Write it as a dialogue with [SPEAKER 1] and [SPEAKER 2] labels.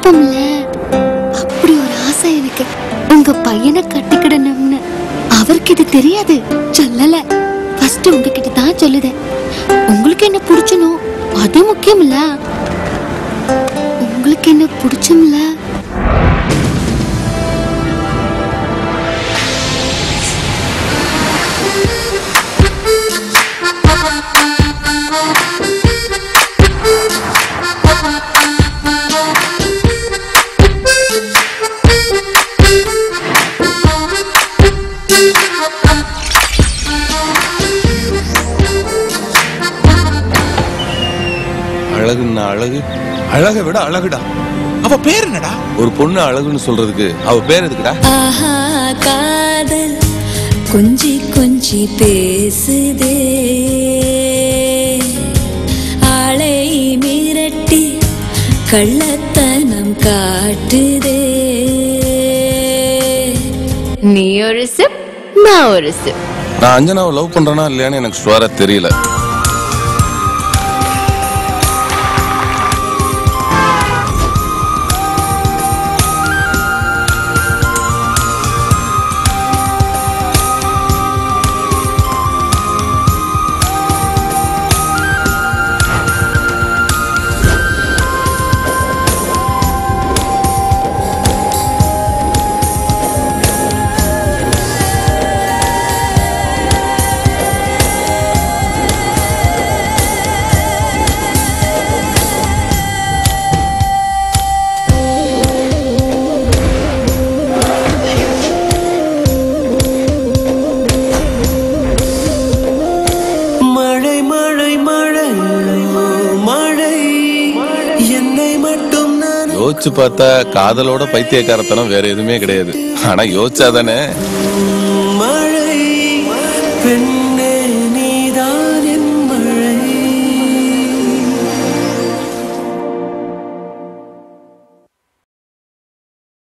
[SPEAKER 1] விருப்பம்ல அப்படி ஒரு ஆசை எனக்கு உங்க பையனை கட்டிக்கிடணும்னு அவருக்கு இது தெரியாது சொல்லல ஃபர்ஸ்ட் உங்ககிட்ட தான் சொல்லுதேன் உங்களுக்கு என்ன பிடிச்சனோ அது முக்கியம்ல உங்களுக்கு என்ன பிடிச்சும்ல
[SPEAKER 2] அழகுன்னா அழகு அழகை விட அழகுடா
[SPEAKER 3] அவ பேர் என்னடா
[SPEAKER 2] ஒரு பொண்ணு அழகுன்னு சொல்றதுக்கு அவ பேர் எதுக்குடா
[SPEAKER 4] ஆஹா காதல் கொஞ்சி கொஞ்சி பேசுதே ஆளை மிரட்டி கள்ளத்தனம் காட்டுதே
[SPEAKER 1] நீ ஒரு சிப் நான் ஒரு சிப்
[SPEAKER 2] நான் அஞ்சனாவை லவ் பண்றேனா இல்லையான்னு எனக்கு ஸ்டோரா தெரியல
[SPEAKER 5] மழை மழை மழை மழை என்னை மட்டும் நான்
[SPEAKER 2] யோசிச்சு பார்த்தா காதலோட பைத்தியக்காரத்தனம் வேற எதுவுமே கிடையாது ஆனா யோசிச்சாதானே
[SPEAKER 5] மழை பெண்